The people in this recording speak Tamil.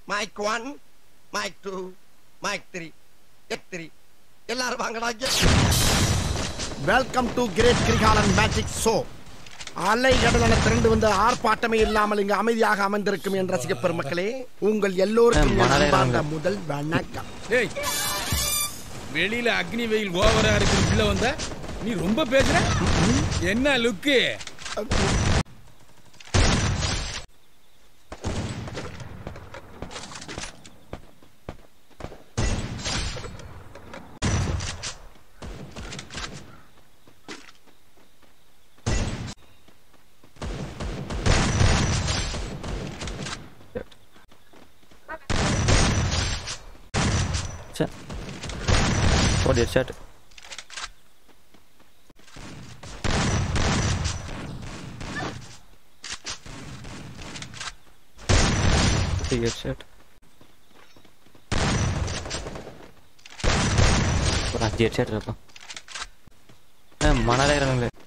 Mic one mike two mike three எட் த்ரீ எல்லாரும் வாங்கடா welcome to great Kirikalan magic show அலை கடலான திரண்டு வந்த ஆர்ப்பாட்டமே இல்லாமல் இங்கு அமைதியாக அமர்ந்திருக்கும் என் ரசிக பெருமக்களே உங்கள் எல்லோருக்கும் என் மணலே அன்பார்ந்த வாங்க. முதல் வணக்கம் டேய் வெளியில அக்னி வெயில் ஓவரா இருக்கு உள்ள வந்த நீ ரொம்ப பேசுற என்ன லுக்கு ச்சே ஓடி ஹெட்ஷாட் ஹெட்ஷாட் ஒரு அஞ்சு ஹெட்ஷாட் இருப்பான் மணலே இறங்குங்களே